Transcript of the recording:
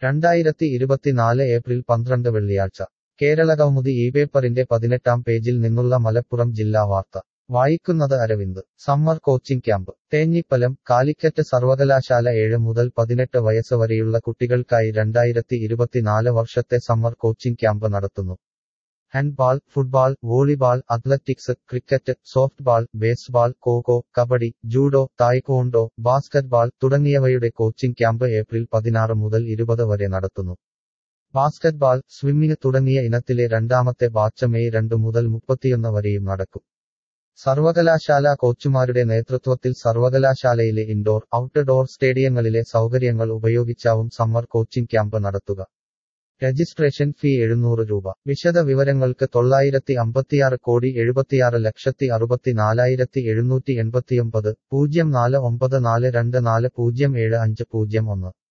രണ്ടായിരത്തി ഇരുപത്തിനാല് ഏപ്രിൽ പന്ത്രണ്ട് വെള്ളിയാഴ്ച കേരളകൗമുദി ഈ പേപ്പറിന്റെ പതിനെട്ടാം പേജിൽ നിന്നുള്ള മലപ്പുറം ജില്ലാ വാർത്ത വായിക്കുന്നത് Aravind summer coaching camp Thenhipalam Calicut സർവകലാശാല ഏഴ് മുതൽ പതിനെട്ട് വയസ്സ് വരെയുള്ള കുട്ടികൾക്കായി രണ്ടായിരത്തി ഇരുപത്തിനാല് വർഷത്തെ സമ്മർ കോച്ചിംഗ് ക്യാമ്പ് നടത്തുന്നു handball football volleyball athletics cricket softball baseball kho kho kabaddi judo taekwondo basketball തുടങ്ങിയവയുടെ കോച്ചിംഗ് ക്യാമ്പ് ഏപ്രിൽ പതിനാറ് മുതൽ ഇരുപത് വരെ നടത്തുന്നു ബാസ്കറ്റ്ബാൾ സ്വിമ്മിംഗ് തുടങ്ങിയ ഇനത്തിലെ രണ്ടാമത്തെ ബാച്ച് മെയ് രണ്ട് മുതൽ മുപ്പത്തിയൊന്ന് വരെയും നടക്കും സർവകലാശാല കോച്ചുമാരുടെ നേതൃത്വത്തിൽ സർവകലാശാലയിലെ ഇൻഡോർ ഔട്ട്ഡോർ സ്റ്റേഡിയങ്ങളിലെ സൗകര്യങ്ങൾ ഉപയോഗിച്ചാവും സമ്മർ കോച്ചിംഗ് ക്യാമ്പ് നടത്തുക രജിസ്ട്രേഷൻ ഫീ എഴുന്നൂറ് രൂപ വിശദ വിവരങ്ങൾക്ക് തൊള്ളായിരത്തി അമ്പത്തിയാറ് കോടി എഴുപത്തിയാറ് ലക്ഷത്തി അറുപത്തിനാലായിരത്തി എഴുന്നൂറ്റി എൺപത്തിയൊമ്പത് പൂജ്യം നാല് ഒമ്പത് നാല് രണ്ട് നാല് പൂജ്യം ഏഴ് അഞ്ച് പൂജ്യം ഒന്ന്